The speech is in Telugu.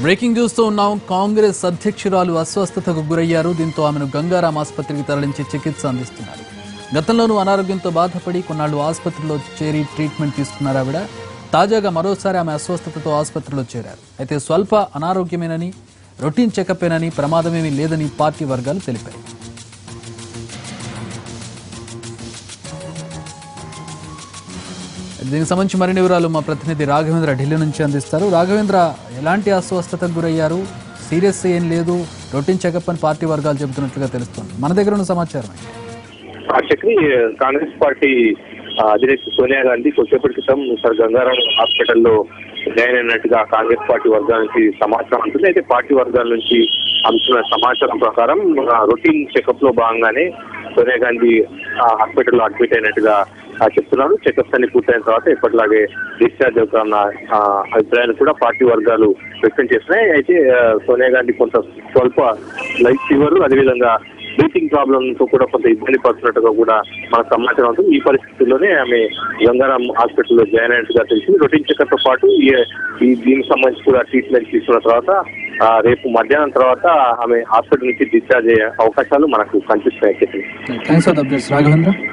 బ్రేకింగ్ చూస్తూ ఉన్నాం కాంగ్రెస్ అధ్యక్షురాలు అస్వస్థతకు గురయ్యారు దీంతో ఆమెను గంగారాం ఆసుపత్రికి తరలించి చికిత్స అందిస్తున్నారు గతంలోనూ అనారోగ్యంతో బాధపడి కొన్నాళ్లు ఆసుపత్రిలో చేరి ట్రీట్మెంట్ తీసుకున్నారు ఆవిడ తాజాగా మరోసారి ఆమె అస్వస్థతతో ఆసుపత్రిలో చేరారు అయితే స్వల్ప అనారోగ్యమేనని రొటీన్ చెకప్పేనని ప్రమాదమేమీ లేదని పార్టీ వర్గాలు తెలిపాయి దీనికి సంబంధించి మరిన్ని వివరాలు మా ప్రతినిధి రాఘవేంద్ర ఢిల్లీ నుంచి అందిస్తారు రాఘవేంద్ర ఎలాంటి అస్వస్థతకు గురయ్యారు సీరియస్ ఏం లేదు రొటీన్ చెకప్ అని పార్టీ వర్గాలు చెబుతున్నట్లుగా తెలుస్తుంది మన దగ్గర ఉన్న సమాచారం ఏంటి? ఆ చక్రి కాంగ్రెస్ పార్టీ ఆ, అధినేత్రి సోనియా గాంధీ కొద్దిసేపటి క్రితం సార్ గంగారాం హాస్పిటల్లో జాయిన్ అయినట్టుగా కాంగ్రెస్ పార్టీ వర్గాల నుంచి సమాచారం ఉంటుంది అయితే పార్టీ వర్గాల నుంచి అందుతున్న సమాచారం ప్రకారం ఆ, రొటీన్ చెకప్ లో భాగంగానే సోనియా గాంధీ ఆ, హాస్పిటల్లో అడ్మిట్ అయినట్టుగా ఆ, చెప్తున్నారు చెకప్స్ అన్ని పూర్తయిన తర్వాత ఎప్పటిలాగే డిశ్చార్జ్ అవుతున్న ఆ, అభిప్రాయాలు కూడా పార్టీ వర్గాలు వ్యక్తం చేస్తున్నాయి అయితే ఆ, సోనియా గాంధీ కొంత స్వల్ప లైట్ ఫీవర్ అదేవిధంగా బ్రీతింగ్ ప్రాబ్లమ్ తో కూడా కొంత ఇబ్బంది పడుతున్నట్టుగా కూడా మనకు సమాచారం ఉంటుంది ఈ పరిస్థితుల్లోనే ఆమె గంగారాం హాస్పిటల్లో జాయిన్ అయినట్టుగా తెలిసింది రొటీన్ చెకప్ తో పాటు ఈ- ఈ దీనికి సంబంధించి కూడా ట్రీట్మెంట్ తీసుకున్న తర్వాత ఆ, రేపు మధ్యాహ్నం తర్వాత ఆమె హాస్పిటల్ నుంచి డిశ్చార్జ్ అయ్యే అవకాశాలు మనకు కనిపిస్తున్నాయి చెప్పి thanks for the updates Raghavendra